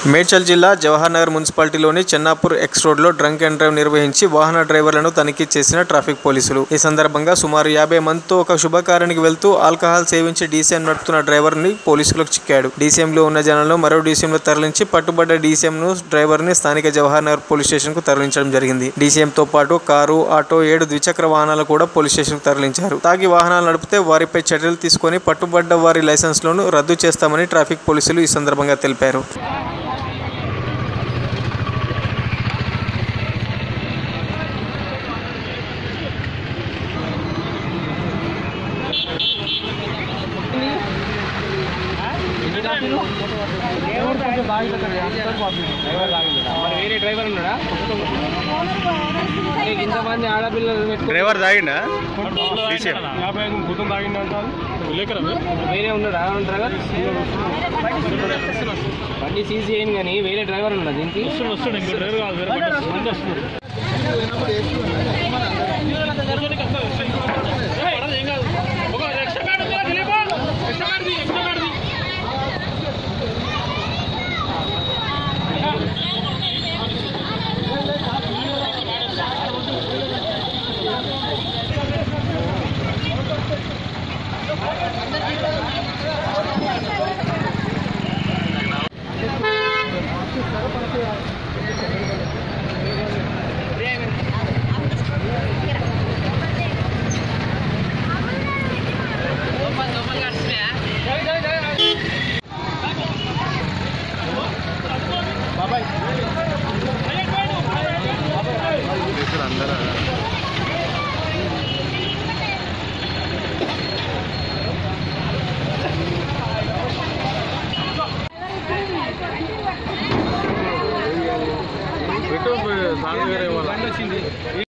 మేడ్చల్ జిల్లా జవహర్ నగర్ మున్సిపాలిటీలోని చెన్నాపూర్ ఎక్స్ రోడ్లో డ్రంక్ అండ్ డ్రైవ్ నిర్వహించి వాహన డ్రైవర్లను తనిఖీ చేసిన ట్రాఫిక్ పోలీసులు ఈ సందర్భంగా సుమారు యాభై మందితో ఒక శుభకార్యానికి వెళ్తూ ఆల్కహాల్ సేవించి డీసీఎం నడుపుతున్న డ్రైవర్ని పోలీసులకు చిక్కాడు డీసీఎంలో ఉన్న జనాలను మరో డీసీఎంలో తరలించి పట్టుబడ్డ డీసీఎంను డ్రైవర్ని స్థానిక జవహర్ నగర్ పోలీస్ స్టేషన్కు తరలించడం జరిగింది డీసీఎంతో పాటు కారు ఆటో ఏడు ద్విచక్ర వాహనాలు కూడా పోలీస్ స్టేషన్కు తరలించారు తాగి వాహనాలు నడిపితే వారిపై చర్యలు తీసుకొని పట్టుబడ్డ వారి లైసెన్స్లను రద్దు చేస్తామని ట్రాఫిక్ పోలీసులు ఈ సందర్భంగా తెలిపారు మరి వేరే డ్రైవర్ ఉన్నాడా నీకు ఇంతమంది ఆడపిల్లలు పెట్టుకో డ్రైవర్ తాగిండా వేరే ఉన్నాడా డ్రైవర్ బండి సీజ్ చేయను కానీ వేరే డ్రైవర్ ఉన్నాడా దీనికి పెట్టు సాంగ్ వేరే ఇవ్వాలి